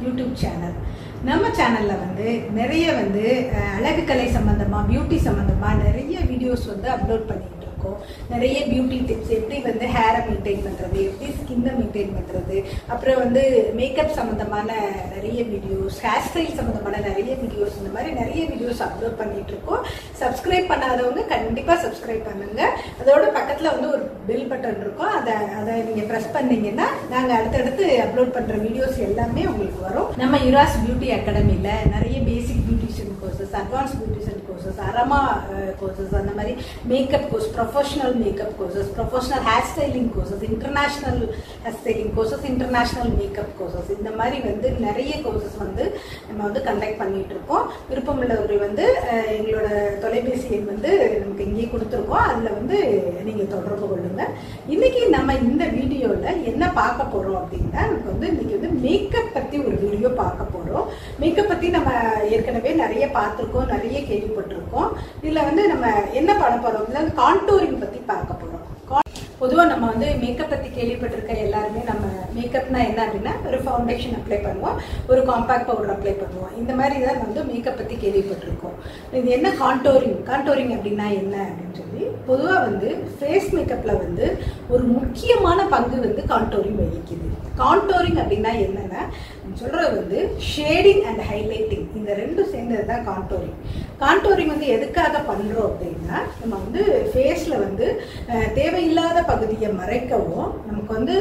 YouTube channel நம்ம சேனலில் வந்து நிறைய வந்து அஹ், அழகு கலை சம்மந்தமாக பியூட்டி சம்மந்தமாக நிறைய வீடியோஸ் வந்து அப்லோட் பண்ணிட்டு இருக்கோம் நிறைய பியூட்டி டிப்ஸ் எப்படி வந்து ஹேரை மெயின்டைன் பண்ணுறது எப்படி ஸ்கின்னை மெயின்டைன் பண்ணுறது அப்புறம் வந்து மேக்கப் சம்மந்தமான நிறைய வீடியோஸ் ஹேர் ஸ்டைல் சம்மந்தமான நிறைய வீடியோஸ் இந்த மாதிரி நிறைய வீடியோஸ் அப்லோட் பண்ணிட்டு இருக்கோம் சப்ஸ்கிரைப் பண்ணாதவங்க கண்டிப்பாக சப்ஸ்கிரைப் பண்ணுங்க அதோட பக்கத்தில் வந்து ஒரு பெல் பட்டன் இருக்கும் அதை அதை நீங்கள் ப்ரெஸ் பண்ணீங்கன்னா நாங்கள் அடுத்தடுத்து அப்லோட் பண்ணுற வீடியோஸ் எல்லாமே உங்களுக்கு வரும் நம்ம யுராஸ் பியூட்டி அகாடமியில் நிறைய basic beautician courses advance beautician courses aroma courses அந்த மாதிரி makeup course professional makeup courses professional hair styling courses international hair styling courses international makeup courses இந்த மாதிரி வந்து நிறைய கோர்சஸ் வந்து நம்ம வந்து கண்டக்ட் பண்ணிட்டு இருக்கோம் விருப்பம் உள்ளவர்கள் வந்து அஹ், எங்களோட தொலைபேசி எண் வந்து நமக்கு இங்கேயே கொடுத்துருக்கோம் அதில் வந்து நீங்கள் தொடர்பு கொள்ளுங்க இன்னைக்கு நம்ம இந்த வீடியோவில் என்ன பார்க்க போகிறோம் அப்படின்னா நமக்கு வந்து இன்னைக்கு வந்து மேக்கப் பற்றி ஒரு வீடியோ பார்க்க போகிறோம் மேக்கப் பற்றி நம்ம ஏற்கனவே நிறைய பார்த்துருக்கோம் நிறைய கேள்விப்பட்டிருக்கோம் இதில் வந்து நம்ம என்ன பண்ண போகிறோம் அப்படின்னா கான்டோரிங் பற்றி பார்க்க போகிறோம் பொதுவாக நம்ம வந்து மேக்கப் பற்றி கேள்விப்பட்டிருக்க எல்லாருமே நம்ம மேக்கப்னா என்ன அப்படின்னா ஒரு ஃபவுண்டேஷன் அப்ளை பண்ணுவோம் ஒரு காம்பேக்ட் பவுடர் அப்ளை பண்ணுவோம் இந்த மாதிரி தான் வந்து மேக்கப் பற்றி கேள்விப்பட்டிருக்கோம் இது என்ன கான்டோரிங் கான்டோரிங் அப்படின்னா என்ன அப்படின்னு சொல்லி பொதுவாக வந்து ஃபேஸ் மேக்கப்பில் வந்து ஒரு முக்கியமான பங்கு வந்து கான்டோரிங் வகிக்குது கான்டோரிங் அப்படின்னா என்னன்னா சொல்கிறது வந்து ஷேடிங் அண்ட் ஹைலைட்டிங் இந்த ரெண்டும் சேர்ந்தது தான் கான்டோரிங் கான்டோரிங் வந்து எதுக்காக பண்ணுறோம் அப்படின்னா நம்ம வந்து ஃபேஸில் வந்து அஹ், தேவையில்லாத பகுதியை மறைக்கவும் நமக்கு வந்து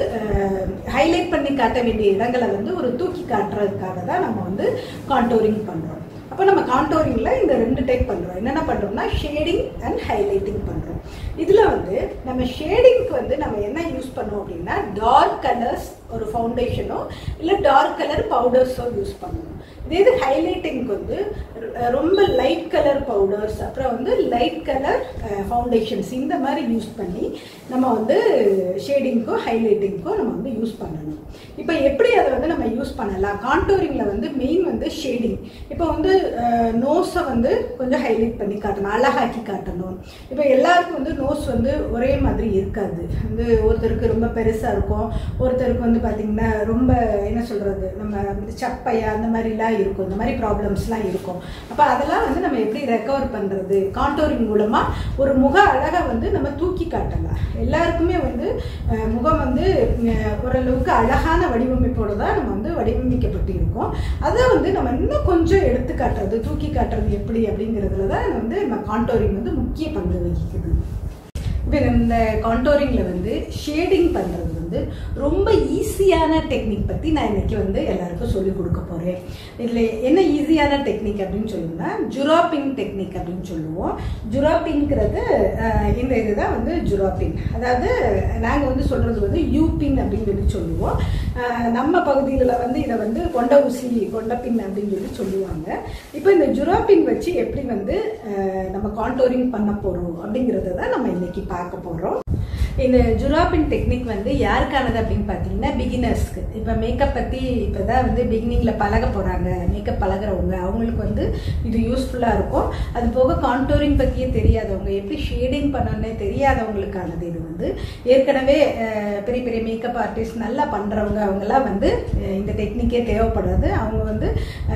ஹைலைட் பண்ணி காட்ட வேண்டிய இடங்களை வந்து ஒரு தூக்கி காட்டுறதுக்காக தான் நம்ம வந்து கான்டோரிங் பண்ணுறோம் அப்போ நம்ம கான்டோரிங்கில் இந்த ரெண்டு டைப் பண்ணுறோம் என்னென்ன பண்ணுறோம்னா ஷேடிங் அண்ட் ஹைலைட்டிங் பண்ணுறோம் இதில் வந்து நம்ம ஷேடிங்க்கு வந்து நம்ம என்ன யூஸ் பண்ணுவோம் அப்படின்னா டார்க் கலர்ஸ் ஒரு ஃபவுண்டேஷனோ இல்லை டார்க் கலர் பவுடர்ஸோ யூஸ் பண்ணுவோம் இதே இது ஹைலைட்டிங்க்கு வந்து அஹ், ரொம்ப லைட் கலர் பவுடர்ஸ் அப்புறம் வந்து லைட் கலர் ஃபவுண்டேஷன்ஸ் இந்த மாதிரி யூஸ் பண்ணி நம்ம வந்து ஷேடிங்க்கோ ஹைலைட்டிங்க்கோ நம்ம வந்து யூஸ் பண்ணணும் இப்போ எப்படி அதை வந்து நம்ம யூஸ் பண்ணலாம் கான்டோரிங்கில் வந்து மெயின் வந்து ஷேடிங் இப்போ வந்து நோஸை வந்து கொஞ்சம் ஹைலைட் பண்ணி காட்டணும் அழகாக்கி காட்டணும் இப்போ எல்லாருக்கும் வந்து நோஸ் வந்து ஒரே மாதிரி இருக்காது வந்து ஒருத்தருக்கு ரொம்ப பெருசாக இருக்கும் ஒருத்தருக்கு வந்து பார்த்திங்கன்னா ரொம்ப என்ன சொல்கிறது நம்ம வந்து சப்பையா அந்த மாதிரிலாம் இருக்கும் இந்த மாதிரி ப்ராப்ளம்ஸ்லாம் இருக்கும் அப்போ அதெல்லாம் வந்து நம்ம எப்படி ரெக்கவர் பண்ணுறது கான்டோரிங் மூலமாக ஒரு முக அழகை வந்து நம்ம தூக்கி காட்டலாம் எல்லாருக்குமே வந்து அஹ், முகம் வந்து அஹ், ஓரளவுக்கு அழகான வடிவமைப்போடு தான் நம்ம வந்து வடிவமைக்கப்பட்டு இருக்கோம் அதை வந்து நம்ம இன்னும் கொஞ்சம் எடுத்து காட்டுறது தூக்கி காட்டுறது எப்படி அப்படிங்கிறதுல தான் வந்து நம்ம கான்டோரிங் வந்து முக்கிய பங்கு வகிக்குது இப்போ இந்த கான்டோரிங்கில் வந்து ஷேடிங் பண்ணுறது வந்து ரொம்ப ஈஸியான டெக்னிக் பற்றி நான் இன்னைக்கு வந்து எல்லாருக்கும் சொல்லிக் கொடுக்க போகிறேன் இதில் என்ன ஈஸியான டெக்னிக் அப்படின்னு சொல்லுவோம்னா ஜுராப்பிங் டெக்னிக் அப்படின்னு சொல்லுவோம் ஜுராப்பிங்கிறது அஹ், இந்த இதுதான் வந்து ஜுராப்பிங் அதாவது நாங்கள் வந்து சொல்கிறது வந்து யூபின் அப்படின்னு சொல்லி சொல்லுவோம் அஹ், நம்ம பகுதியில் வந்து இதை வந்து கொண்ட ஊசி கொண்ட பின் அப்படின்னு சொல்லி சொல்லுவாங்க இப்போ இந்த ஜுராப்பின் வச்சு எப்படி வந்து அஹ், நம்ம கான்டோரிங் பண்ண போகிறோம் அப்படிங்கிறத தான் நம்ம இன்னைக்கு பார்க்க போகிறோம் இந்த ஜுராப்பின் டெக்னிக் வந்து யாருக்கானது அப்படின்னு பார்த்தீங்கன்னா பிகினர்ஸ்க்கு இப்போ மேக்கப் பற்றி இப்போ தான் வந்து பிகினிங்கில் பழக போகிறாங்க மேக்கப் பழகுறவங்க அவங்களுக்கு வந்து இது யூஸ்ஃபுல்லாக இருக்கும் அது போக கான்டோரிங் பற்றியே தெரியாதவங்க எப்படி ஷேடிங் பண்ணணுன்னே தெரியாதவங்களுக்கானது இது வந்து ஏற்கனவே அஹ், பெரிய பெரிய மேக்கப் ஆர்டிஸ்ட் நல்லா பண்ணுறவங்க அவங்கெல்லாம் வந்து அஹ், இந்த டெக்னிக்கே தேவைப்படாது அவங்க வந்து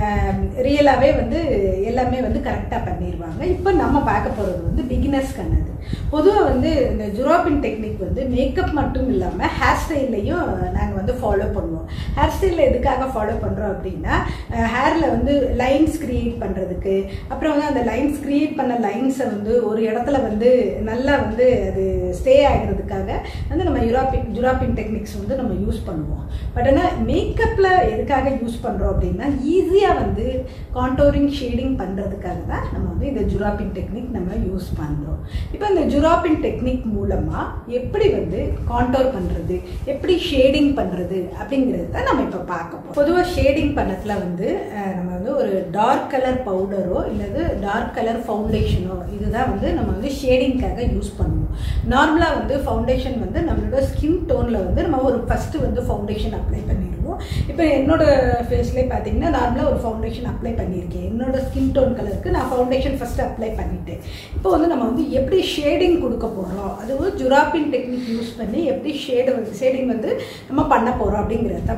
ரியலாகவே வந்து எல்லாமே வந்து கரெக்டாக பண்ணிடுவாங்க இப்போ நம்ம பார்க்க போகிறது வந்து பிகினர்ஸ்க்கானது பொதுவாக வந்து இந்த ஜுராப்பின் டெக்னிக் வந்து மேக்கப் மட்டும் இல்லாமல் ஹேர் ஸ்டைல்லையும் நாங்கள் வந்து ஃபாலோ பண்ணுவோம் ஹேர் ஸ்டைலில் எதுக்காக ஃபாலோ பண்ணுறோம் அப்படின்னா ஹேரில் வந்து லைன்ஸ் கிரியேட் பண்ணுறதுக்கு அப்புறம் வந்து அந்த லைன்ஸ் கிரியேட் பண்ண லைன்ஸை வந்து ஒரு இடத்துல வந்து நல்லா வந்து அது ஸ்டே ஆகிறதுக்காக வந்து நம்ம யுராப்பின் ஜுராப்பின் டெக்னிக்ஸ் வந்து நம்ம யூஸ் பண்ணுவோம் பட் ஆனால் மேக்கப்பில் எதுக்காக யூஸ் பண்ணுறோம் அப்படின்னா ஈஸியாக வந்து கான்டோரிங் ஷேடிங் பண்ணுறதுக்காக தான் நம்ம வந்து இந்த ஜுராப்பின் டெக்னிக் நம்ம யூஸ் பண்ணுறோம் இப்போ இந்த ஜுராப்பின் டெக்னிக் மூலமாக எப்படி வந்து கான்டோர் பண்ணுறது எப்படி ஷேடிங் பண்ணுறது அப்படிங்கிறது தான் நம்ம இப்போ பார்க்க போகிறோம் பொதுவாக ஷேடிங் பண்ணத்துல வந்து அஹ், நம்ம வந்து ஒரு டார்க் கலர் பவுடரோ இல்லது டார்க் கலர் ஃபவுண்டேஷனோ இதுதான் வந்து நம்ம வந்து ஷேடிங்காக யூஸ் பண்ணுவோம் நார்மலாக வந்து ஃபவுண்டேஷன் வந்து நம்மளோட ஸ்கின் டோனில் வந்து நம்ம ஒரு ஃபஸ்ட்டு வந்து ஃபவுண்டேஷன் அப்ளை பண்ணிடுவோம் இப்போ என்னோட ஃபேஸ்லேயே பார்த்தீங்கன்னா நார்மலாக ஒரு ஃபவுண்டேஷன் அப்ளை பண்ணியிருக்கேன் என்னோட ஸ்கின் டோன் கலருக்கு நான் ஃபவுண்டேஷன் ஃபஸ்ட்டு அப்ளை பண்ணிட்டேன் இப்போ வந்து நம்ம வந்து எப்படி ஷேடிங் கொடுக்க போகிறோம் அதுவும் ஜுராப்பின் டெக்னிக் யூஸ் பண்ணி எப்படி ஷேடு வந்து ஷேடிங் வந்து நம்ம பண்ண போகிறோம் அப்படிங்கிறத தான் பார்ப்போம்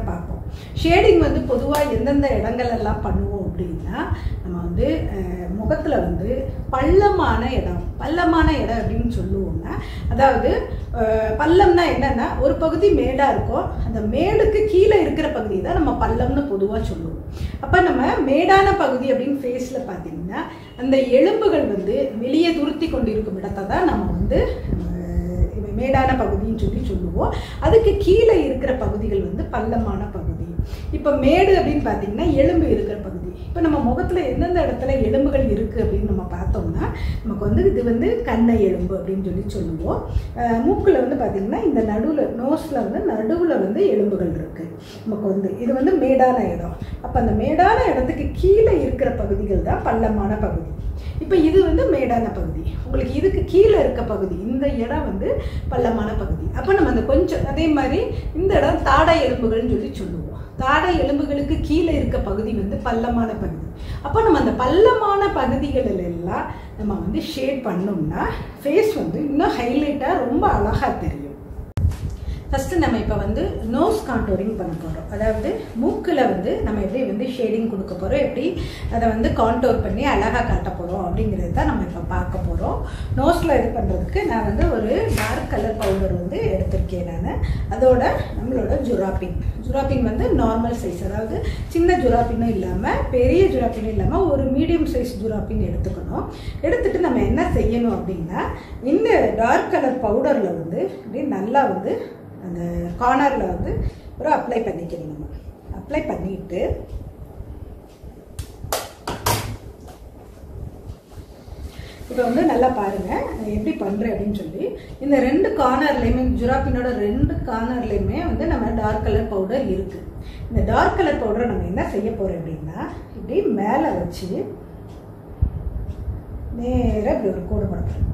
ஷேடிங் வந்து பொதுவாக எந்தெந்த இடங்கள் எல்லாம் பண்ணுவோம் அப்படின்னா நம்ம வந்து முகத்தில் வந்து பள்ளமான இடம் பள்ளமான இடம் அப்படின்னு சொல்லுவோம்னா அதாவது அஹ், பள்ளம்னா என்னன்னா ஒரு பகுதி மேடாக இருக்கும் அந்த மேடுக்கு கீழே இருக்கிற பகுதி தான் நம்ம பள்ளம்னு பொதுவாக சொல்லுவோம் அப்போ நம்ம மேடான பகுதி அப்படின்னு ஃபேஸில் பார்த்தீங்கன்னா அந்த எலும்புகள் வந்து வெளியே துருத்தி கொண்டிருக்கும் இடத்தை தான் நம்ம வந்து அஹ், இது மேடான பகுதின்னு சொல்லி சொல்லுவோம் அதுக்கு கீழே இருக்கிற பகுதிகள் வந்து பள்ளமான பகுதி இப்போ மேடு அப்படின்னு பார்த்தீங்கன்னா எலும்பு இருக்கிற பகுதி இப்போ நம்ம முகத்தில் எந்தெந்த இடத்துல எலும்புகள் இருக்குது அப்படின்னு நம்ம பார்த்தோம்னா நமக்கு வந்து இது வந்து கண்ணை எலும்பு அப்படின்னு சொல்லி சொல்லுவோம் அஹ் மூக்குல வந்து பார்த்தீங்கன்னா இந்த நடுவில் நோஸில் வந்து நடுவில் வந்து எலும்புகள் இருக்குது நமக்கு வந்து இது வந்து மேடான இடம் அப்போ அந்த மேடான இடத்துக்கு கீழே இருக்கிற பகுதிகள் தான் பள்ளமான பகுதி இப்போ இது வந்து மேடான பகுதி உங்களுக்கு இதுக்கு கீழே இருக்க பகுதி இந்த இடம் வந்து பள்ளமான பகுதி அப்போ நம்ம அந்த கொஞ்சம் அதே மாதிரி இந்த இடம் தாடை எலும்புகள்னு சொல்லி சொல்லுவோம் தாடை எலும்புகளுக்கு கீழே இருக்க பகுதி வந்து பள்ளமான பகுதி அப்போ நம்ம அந்த பள்ளமான பகுதிகளில் எல்லாம் நம்ம வந்து ஷேட் பண்ணோம்னா ஃபேஸ் வந்து இன்னும் ஹைலைட்டாக ரொம்ப அழகாக தெரியும் ஃபஸ்ட்டு நம்ம இப்போ வந்து நோஸ் கான்டோரிங் பண்ண போகிறோம் அதாவது மூக்கில் வந்து நம்ம எப்படி வந்து ஷேடிங் கொடுக்க போகிறோம் எப்படி அதை வந்து கான்டோர் பண்ணி அழகாக காட்ட போகிறோம் அப்படிங்கிறது தான் நம்ம இப்போ பார்க்க போகிறோம் நோஸில் இது பண்ணுறதுக்கு நான் வந்து ஒரு டார்க் கலர் பவுடர் வந்து எடுத்திருக்கேன் நான் அதோட நம்மளோட ஜுராப்பின் ஜுராப்பின் வந்து நார்மல் சைஸ் அதாவது சின்ன ஜுராப்பினும் இல்லாமல் பெரிய ஜுராப்பினும் இல்லாமல் ஒரு மீடியம் சைஸ் ஜுராப்பின் எடுத்துக்கணும் எடுத்துட்டு நம்ம என்ன செய்யணும் அப்படின்னா இந்த டார்க் கலர் பவுடரில் வந்து அப்படியே நல்லா வந்து அந்த கார்னரில் வந்து ஒரு அப்ளை பண்ணிக்கணும் நம்ம அப்ளை பண்ணிட்டு இப்போ வந்து நல்லா பாருங்க நான் எப்படி பண்ணுறேன் அப்படின்னு சொல்லி இந்த ரெண்டு கார்னர்லேயுமே ஜுராப்பினோட ரெண்டு கார்னர்லேயுமே வந்து நம்ம டார்க் கலர் பவுடர் இருக்குது இந்த டார்க் கலர் பவுடரை நம்ம என்ன செய்ய போகிறோம் அப்படின்னா இப்படி மேலே வச்சு நேராக இப்படி ஒரு கோடு போட போகிறோம்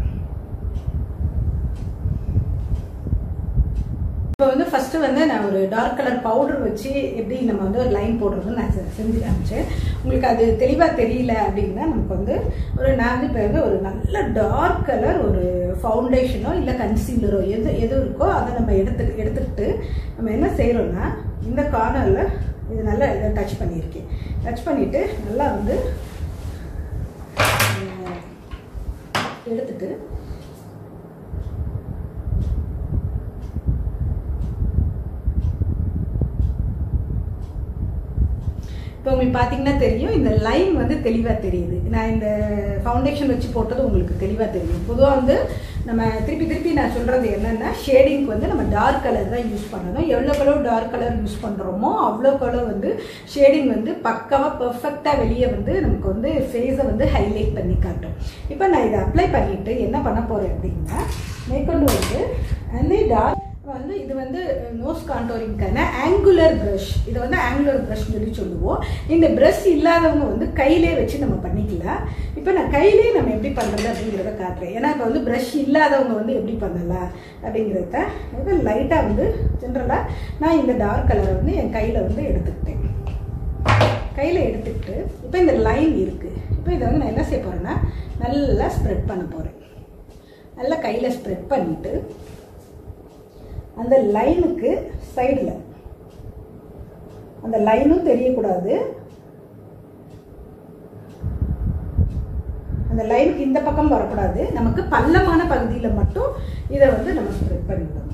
இப்போ வந்து ஃபஸ்ட்டு வந்து நான் ஒரு டார்க் கலர் பவுடர் வச்சு எப்படி நம்ம வந்து ஒரு லைன் போடுறதுன்னு நான் செ- செஞ்சு காமிச்சேன் உங்களுக்கு அது தெளிவாக தெரியல அப்படின்னா நமக்கு வந்து ஒரு நான் வந்து இப்போ வந்து ஒரு நல்ல டார்க் கலர் ஒரு ஃபவுண்டேஷனோ இல்லை கன்சீலரோ எது எது இருக்கோ அதை நம்ம எடுத்து எடுத்துக்கிட்டு நம்ம என்ன செய்கிறோம்னா இந்த கார்னரில் இது நல்லா இதை டச் பண்ணியிருக்கேன் டச் பண்ணிவிட்டு நல்லா வந்து அஹ், எடுத்துட்டு இப்போ உங்களுக்கு பார்த்தீங்கன்னா தெரியும் இந்த லைன் வந்து தெளிவாக தெரியுது நான் இந்த ஃபவுண்டேஷன் வச்சு போட்டது உங்களுக்கு தெளிவாக தெரியும் பொதுவாக வந்து நம்ம திருப்பி திருப்பி நான் சொல்கிறது என்னென்னா ஷேடிங்க்கு வந்து நம்ம டார்க் கலர் தான் யூஸ் பண்ணணும் எவ்வளோ கலர் டார்க் கலர் யூஸ் பண்ணுறோமோ அவ்வளோ கலர் வந்து ஷேடிங் வந்து பக்காவாக பெர்ஃபெக்டாக வெளியே வந்து நமக்கு வந்து ஃபேஸை வந்து ஹைலைட் பண்ணி காட்டும் இப்போ நான் இதை அப்ளை பண்ணிவிட்டு என்ன பண்ண போகிறேன் அப்படின்னா மேற்கொண்டு வந்து அந்த டார்க் வந்து இது வந்து நோஸ் கான்டோரிங்க்கான ஆங்குலர் ப்ரஷ் இது வந்து ஆங்குலர் ப்ரஷ் சொல்லி சொல்லுவோம் இந்த ப்ரஷ் இல்லாதவங்க வந்து கையிலே வச்சு நம்ம பண்ணிக்கலாம் இப்போ நான் கையிலே நம்ம எப்படி பண்ணுறது அப்படிங்கிறத காட்டுறேன் ஏன்னா இப்போ வந்து ப்ரஷ் இல்லாதவங்க வந்து எப்படி பண்ணலாம் அப்படிங்கிறத இது லைட்டாக வந்து ஜென்ரலாக நான் இந்த டார்க் கலரை வந்து என் கையில் வந்து எடுத்துக்கிட்டேன் கையில் எடுத்துக்கிட்டு இப்போ இந்த லைன் இருக்குது இப்போ இதை வந்து நான் என்ன செய்ய போகிறேன்னா நல்லா ஸ்ப்ரெட் பண்ண போகிறேன் நல்லா கையில் ஸ்ப்ரெட் பண்ணிவிட்டு அந்த லைனுக்கு சைடில் அந்த லைனும் தெரியக்கூடாது அந்த லைனுக்கு இந்த பக்கம் வரக்கூடாது நமக்கு பள்ளமான பகுதியில் மட்டும் இதை வந்து நம்ம ஸ்ப்ரெட் பண்ணிவிடணும்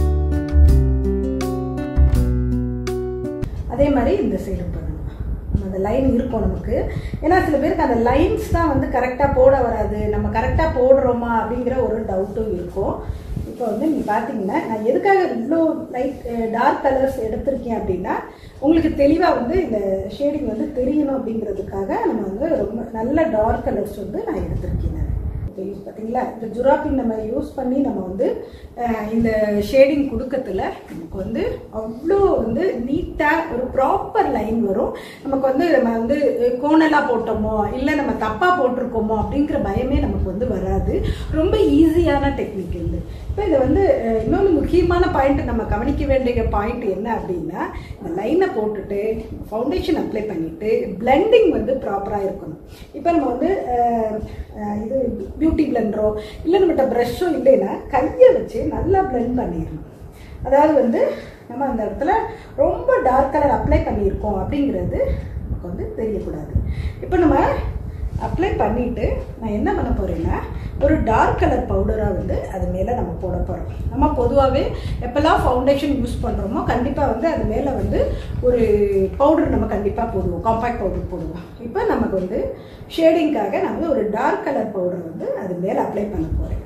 அதே மாதிரி இந்த சைடு பண்ணணும் நம்ம அந்த லைன் இருக்கும் நமக்கு ஏன்னா சில பேருக்கு அந்த லைன்ஸ் தான் வந்து கரெக்டாக போட வராது நம்ம கரெக்டாக போடுறோமா அப்படிங்கிற ஒரு டவுட்டும் இருக்கும் இப்போ வந்து நீங்கள் பார்த்தீங்கன்னா நான் எதுக்காக இவ்வளோ லைட் டார்க் கலர்ஸ் எடுத்திருக்கேன் அப்படின்னா உங்களுக்கு தெளிவாக வந்து இந்த ஷேடிங் வந்து தெரியணும் அப்படிங்கிறதுக்காக நம்ம வந்து ரொம்ப நல்ல டார்க் கலர்ஸ் வந்து நான் எடுத்திருக்கேன் நான் இப்போ யூஸ் பார்த்தீங்களா இந்த ஜுராப்பின் நம்ம யூஸ் பண்ணி நம்ம வந்து அஹ், இந்த ஷேடிங் கொடுக்கறதுல நமக்கு வந்து அவ்வளோ வந்து நீட்டாக ஒரு ப்ராப்பர் லைன் வரும் நமக்கு வந்து நம்ம வந்து கோணலாக போட்டோமோ இல்லை நம்ம தப்பாக போட்டிருக்கோமோ அப்படிங்கிற பயமே நமக்கு வந்து வராது ரொம்ப ஈஸியான டெக்னிக் இது இப்போ இதை வந்து அஹ், இன்னொன்று முக்கியமான பாயிண்ட் நம்ம கவனிக்க வேண்டிய பாயிண்ட் என்ன அப்படின்னா இந்த லைனை போட்டுட்டு ஃபவுண்டேஷன் அப்ளை பண்ணிட்டு பிளெண்டிங் வந்து ப்ராப்பராக இருக்கணும் இப்போ நம்ம வந்து அஹ், அஹ், இது பியூட்டி பிளெண்டரோ இல்லை நம்மகிட்ட ப்ரஷ்ஷோ இல்லைன்னா கையை வச்சு நல்லா பிளெண்ட் பண்ணிடணும் அதாவது வந்து நம்ம அந்த இடத்துல ரொம்ப டார்க் கலர் அப்ளை பண்ணியிருக்கோம் அப்படிங்கிறது நமக்கு வந்து தெரியக்கூடாது இப்போ நம்ம அப்ளை பண்ணிவிட்டு நான் என்ன பண்ண போகிறேன்னா ஒரு டார்க் கலர் பவுடராக வந்து அது மேலே நம்ம போட போகிறோம் நம்ம பொதுவாகவே எப்போல்லாம் ஃபவுண்டேஷன் யூஸ் பண்ணுறோமோ கண்டிப்பாக வந்து அது மேலே வந்து ஒரு பவுடர் நம்ம கண்டிப்பாக போடுவோம் காம்பேக்ட் பவுடர் போடுவோம் இப்போ நமக்கு வந்து ஷேடிங்காக நான் வந்து ஒரு டார்க் கலர் பவுடர் வந்து அது மேலே அப்ளை பண்ண போகிறேன்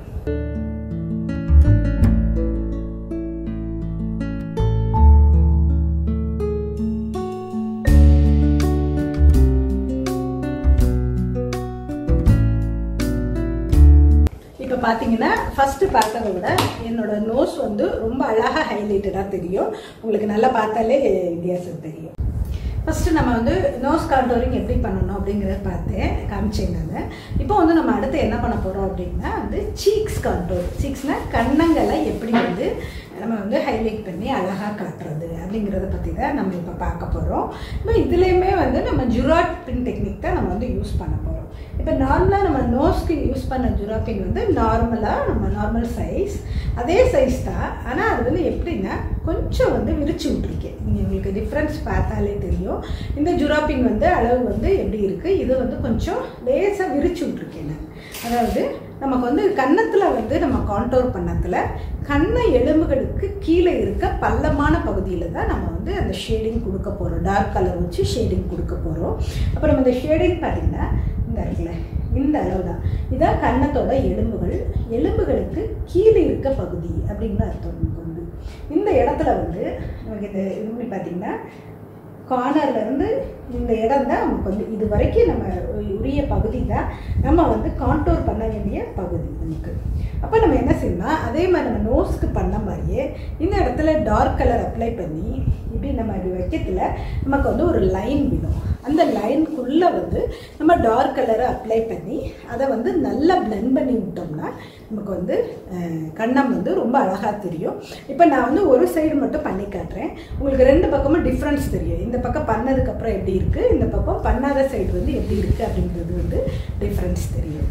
இப்போ பார்த்தீங்கன்னா ஃபஸ்ட்டு பார்த்ததை விட என்னோட நோஸ் வந்து ரொம்ப அழகாக ஹைலைட்டடாக தெரியும் உங்களுக்கு நல்லா பார்த்தாலே வித்தியாசம் தெரியும் ஃபஸ்ட்டு நம்ம வந்து நோஸ் கான்டோரிங் எப்படி பண்ணணும் அப்படிங்கிறத பார்த்தேன் காமிச்சேன் நான் இப்போ வந்து நம்ம அடுத்து என்ன பண்ண போகிறோம் அப்படின்னா வந்து சீக்ஸ் கான்டோர் சீக்ஸ்னால் கன்னங்களை எப்படி வந்து நம்ம வந்து ஹைலைட் பண்ணி அழகாக காட்டுறது அப்படிங்கிறத பற்றி தான் நம்ம இப்போ பார்க்க போகிறோம் இப்போ இதுலேயுமே வந்து நம்ம ஜுராட் பின் டெக்னிக் தான் நம்ம வந்து யூஸ் பண்ண போகிறோம் இப்போ நார்மலாக நம்ம நோஸ்க்கு யூஸ் பண்ண ஜுராப்பின் வந்து நார்மலாக நம்ம நார்மல் சைஸ் அதே சைஸ் தான் ஆனால் அது வந்து எப்படின்னா கொஞ்சம் வந்து விரிச்சு விட்ருக்கேன் நீங்கள் உங்களுக்கு டிஃப்ரென்ஸ் பார்த்தாலே தெரியும் இந்த ஜுராப்பின் வந்து அளவு வந்து எப்படி இருக்குது இது வந்து கொஞ்சம் லேசாக விரிச்சு விட்ருக்கேன் நான் அதாவது நமக்கு வந்து கன்னத்தில் வந்து நம்ம கான்டோர் பண்ணத்தில் கண்ண எலும்புகளுக்கு கீழே இருக்க பள்ளமான பகுதியில் தான் நம்ம வந்து அந்த ஷேடிங் கொடுக்க போகிறோம் டார்க் கலர் வச்சு ஷேடிங் கொடுக்க போகிறோம் அப்புறம் நம்ம இந்த ஷேடிங் பார்த்திங்கன்னா இந்த இருக்குல்ல இந்த அளவு தான் இதான் கன்னத்தோட எலும்புகள் எலும்புகளுக்கு கீழே இருக்க பகுதி அப்படின்னு அர்த்தம் நமக்கு வந்து இந்த இடத்துல வந்து நமக்கு இது இது பண்ணி பார்த்திங்கன்னா கார்னர்லேருந்து இந்த இடம் தான் நமக்கு வந்து இது வரைக்கும் நம்ம உரிய பகுதி தான் நம்ம வந்து கான்டோர் பண்ண வேண்டிய பகுதி நமக்கு அப்போ நம்ம என்ன செய்யணும்னா அதே மாதிரி நம்ம நோஸ்க்கு பண்ண மாதிரியே இந்த இடத்துல டார்க் கலர் அப்ளை பண்ணி இப்படி நம்ம இப்படி வைக்கத்துல நமக்கு வந்து ஒரு லைன் விடும் அந்த லைனுக்குள்ளே வந்து நம்ம டார்க் கலரை அப்ளை பண்ணி அதை வந்து நல்லா பிளெண்ட் பண்ணி விட்டோம்னா நமக்கு வந்து கண்ணம் வந்து ரொம்ப அழகாக தெரியும் இப்போ நான் வந்து ஒரு சைடு மட்டும் பண்ணி காட்டுறேன் உங்களுக்கு ரெண்டு பக்கமும் டிஃப்ரென்ஸ் தெரியும் இந்த பக்கம் பண்ணதுக்கப்புறம் எப்படி இருக்குது இந்த பக்கம் பண்ணாத சைடு வந்து எப்படி இருக்குது அப்படிங்கிறது வந்து டிஃப்ரென்ஸ் தெரியும்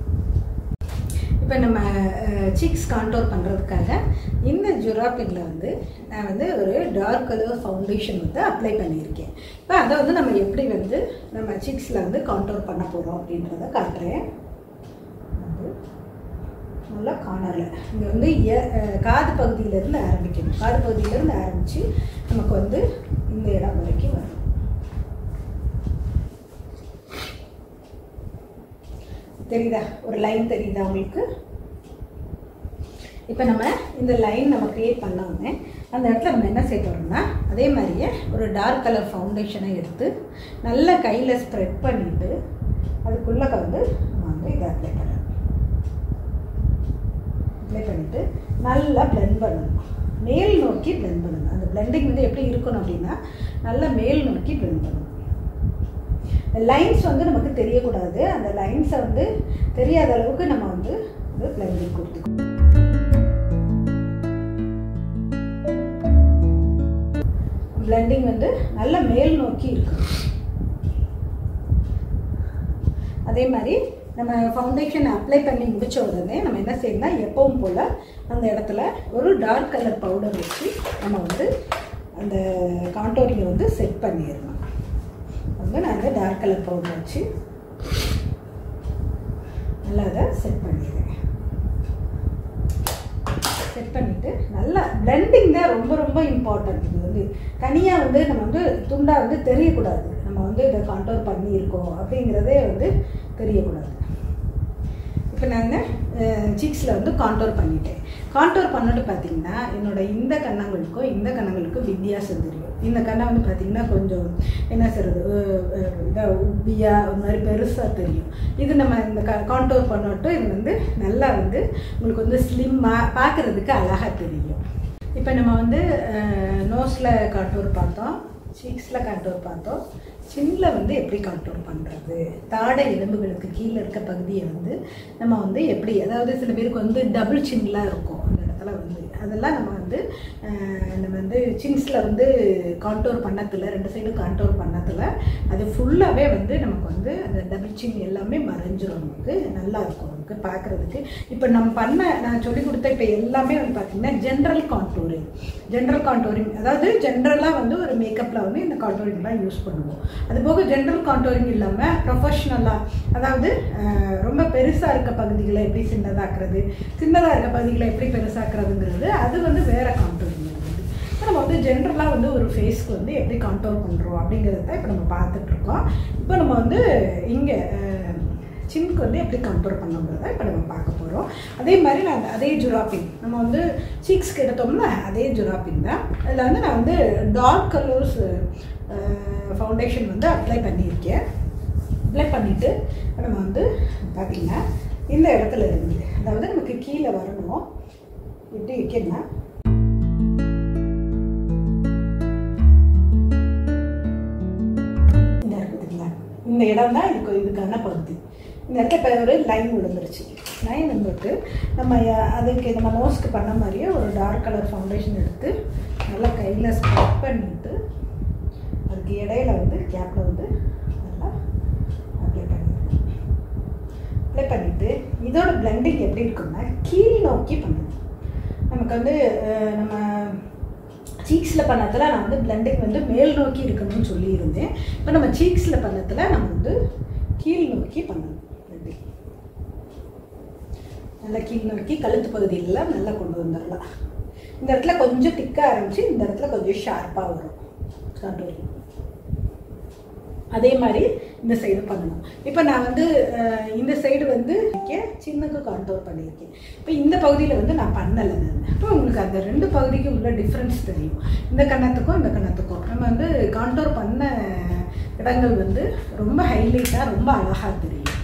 இப்போ நம்ம சீக்ஸ் கான்டோர் பண்ணுறதுக்காக இந்த ஜுராப்பிங்கில் வந்து நான் வந்து ஒரு டார்க் கலர் ஃபவுண்டேஷன் வந்து அப்ளை பண்ணியிருக்கேன் இப்போ அதை வந்து நம்ம எப்படி வந்து நம்ம சீக்ஸில் வந்து கான்டோர் பண்ண போகிறோம் அப்படின்றத காட்டுறேன் நல்லா காணரில் இங்கே வந்து காது பகுதியிலேருந்து ஆரம்பிக்கணும் காது பகுதியிலேருந்து ஆரம்பித்து நமக்கு வந்து இந்த இடம் வரைக்கும் வரும் தெரியுதா ஒரு லைன் தெரியுதா உங்களுக்கு இப்போ நம்ம இந்த லைன் நம்ம க்ரியேட் பண்ணோன்னே அந்த இடத்துல நம்ம என்ன செய்ய போகிறோம்னா அதே மாதிரியே ஒரு டார்க் கலர் ஃபவுண்டேஷனை எடுத்து நல்லா கையில் ஸ்ப்ரெட் பண்ணிவிட்டு அதுக்குள்ளே வந்து நம்ம வந்து இதை அப்ளை பண்ணணும் அப்ளை பண்ணிவிட்டு நல்லா பிளெண்ட் பண்ணணும் மேல் நோக்கி பிளெண்ட் பண்ணணும் அந்த பிளெண்டிங் வந்து எப்படி இருக்கணும் அப்படின்னா நல்லா மேல் நோக்கி பிளெண்ட் பண்ணணும் லைன்ஸ் வந்து நமக்கு தெரியக்கூடாது அந்த லைன்ஸை வந்து தெரியாத அளவுக்கு நம்ம வந்து வந்து பிளெண்டிங் கொடுத்துக்கணும் பிளெண்டிங் வந்து நல்ல மேல் நோக்கி இருக்கணும் அதே மாதிரி நம்ம ஃபவுண்டேஷன் அப்ளை பண்ணி முடித்த உடனே நம்ம என்ன செய்யணும்னா எப்பவும் போல் அந்த இடத்துல ஒரு டார்க் கலர் பவுடர் வச்சு நம்ம வந்து அந்த கான்டோரிங்கை வந்து செட் பண்ணிடணும் வந்து நான் அந்த டார்க் கலர் பவுடர் வச்சு நல்லா அதை செட் பண்ணிடுறேன் செட் பண்ணிவிட்டு நல்லா பிளெண்டிங் தான் ரொம்ப ரொம்ப இம்பார்ட்டன்ட் இது வந்து தனியாக வந்து நம்ம வந்து துண்டாக வந்து தெரியக்கூடாது நம்ம வந்து இதை கான்டோர் பண்ணியிருக்கோம் அப்படிங்கிறதே வந்து தெரியக்கூடாது இப்போ நான் சீக்ஸில் வந்து கான்டோர் பண்ணிட்டேன் கான்டோர் பண்ணிட்டு பார்த்தீங்கன்னா என்னோட இந்த கன்னங்களுக்கும் இந்த கன்னங்களுக்கும் வித்தியாசம் தெரியும் இந்த கண்ணை வந்து பார்த்திங்கன்னா கொஞ்சம் என்ன சொல்கிறது இதாக உப்பியாக ஒரு மாதிரி பெருசாக தெரியும் இது நம்ம இந்த க கான்டோர் பண்ணட்டும் இது வந்து நல்லா வந்து உங்களுக்கு வந்து ஸ்லிம்மாக பார்க்குறதுக்கு அழகாக தெரியும் இப்போ நம்ம வந்து நோஸில் கான்டோர் பார்த்தோம் சீக்ஸில் கான்டோர் பார்த்தோம் சின்னில் வந்து எப்படி கான்டோர் பண்ணுறது தாடை எலும்புகளுக்கு கீழே இருக்க பகுதியை வந்து நம்ம வந்து எப்படி அதாவது சில பேருக்கு வந்து டபுள் சின்லாம் இருக்கும் அந்த இடத்துல இடத்துல வந்து அதெல்லாம் நம்ம வந்து அஹ், நம்ம வந்து சின்ஸில் வந்து கான்டோர் பண்ணத்தில் ரெண்டு சைடும் கான்டோர் பண்ணத்தில் அது ஃபுல்லாகவே வந்து நமக்கு வந்து அந்த டபுள் சின் எல்லாமே மறைஞ்சிரும் நமக்கு நல்லா இருக்கும் நமக்கு பார்க்குறதுக்கு இப்போ நம்ம பண்ண நான் சொல்லி கொடுத்த இப்போ எல்லாமே வந்து பார்த்தீங்கன்னா ஜென்ரல் கான்டோரிங் ஜென்ரல் கான்டோரிங் அதாவது ஜென்ரலாக வந்து ஒரு மேக்கப்பில் வந்து இந்த கான்டோரிங் தான் யூஸ் பண்ணுவோம் அது போக ஜென்ரல் கான்டோரிங் இல்லாமல் ப்ரொஃபஷ்னலாக அதாவது அஹ், ரொம்ப பெருசாக இருக்க பகுதிகளை எப்படி சின்னதாக்குறது சின்னதாக இருக்க பகுதிகளை எப்படி பெருசாக்குறதுங்கிறது அது வந்து வேற கான்டோரிங் இருக்குது இப்போ நம்ம வந்து ஜென்ரலாக வந்து ஒரு ஃபேஸ்க்கு வந்து எப்படி கான்டோர் பண்ணுறோம் அப்படிங்கிறத தான் இப்போ நம்ம பார்த்துட்ருக்கோம் இப்போ நம்ம வந்து இங்கே சின்க்கு வந்து எப்படி கண்ட்ரோல் பண்ணுங்கிறத இப்போ நம்ம பார்க்க போகிறோம் அதே மாதிரி நான் அந்த- அதே ஜுராப்பின் நம்ம வந்து சீக்ஸ்க்கு எடுத்தோம்ல அதே ஜுராப்பின் தான் அதில் வந்து நான் வந்து டார்க் கலர்ஸ் ஃபவுண்டேஷன் வந்து அப்ளை பண்ணியிருக்கேன் அப்ளை பண்ணிவிட்டு நம்ம வந்து பார்த்திங்கன்னா இந்த இடத்துல இருந்து அதாவது நமக்கு கீழே வரணும் எப்படி வைக்கணும்னா இந்த இருக்குதுங்களா இந்த இடம் தான் இதுக்கு இதுக்கான பகுதி இந்த இடத்துல இப்போ ஒரு லைன் விழுந்துருச்சு லைன் வந்துட்டு நம்ம ய- அதுக்கு நம்ம நோஸ்க்கு பண்ண மாதிரியே ஒரு டார்க் கலர் ஃபவுண்டேஷன் எடுத்து நல்லா கையில் ஸ்ப்ரெட் பண்ணிட்டு அதுக்கு இடையில வந்து கேப்பில் வந்து நல்லா அப்ளை பண்ணிடணும் அப்ளை பண்ணிவிட்டு இதோட பிளெண்டிங் எப்படி இருக்குன்னா கீழ் நோக்கி பண்ணணும் நமக்கு வந்து அஹ், நம்ம சீக்ஸில் பண்ணதில் நான் வந்து பிளெண்டிங் வந்து மேல் நோக்கி இருக்கணும்னு சொல்லியிருந்தேன் இப்போ நம்ம சீக்ஸில் பண்ணதில் நம்ம வந்து கீழ் நோக்கி பண்ணணும் blending. நல்லா கீழ் நோக்கி கழுத்து பகுதியிலலாம் நல்லா கொண்டு வந்துடலாம் இந்த இடத்துல கொஞ்சம் திக்காக ஆரம்பிச்சு இந்த இடத்துல கொஞ்சம் ஷார்ப்பாக வரும் கண்ட்ரோல் அதே மாதிரி இந்த சைடு பண்ணணும் இப்போ நான் வந்து அஹ், இந்த சைடு வந்து சின்னக்கு கான்டோர் பண்ணியிருக்கேன் இப்போ இந்த பகுதியில் வந்து நான் பண்ணலை நான் இப்போ உங்களுக்கு அந்த ரெண்டு பகுதிக்கும் உள்ள டிஃப்ரென்ஸ் தெரியும் இந்த கன்னத்துக்கும் இந்த கன்னத்துக்கும் நம்ம வந்து கான்டோர் பண்ண இடங்கள் வந்து ரொம்ப ஹைலைட்டாக ரொம்ப அழகாக தெரியும்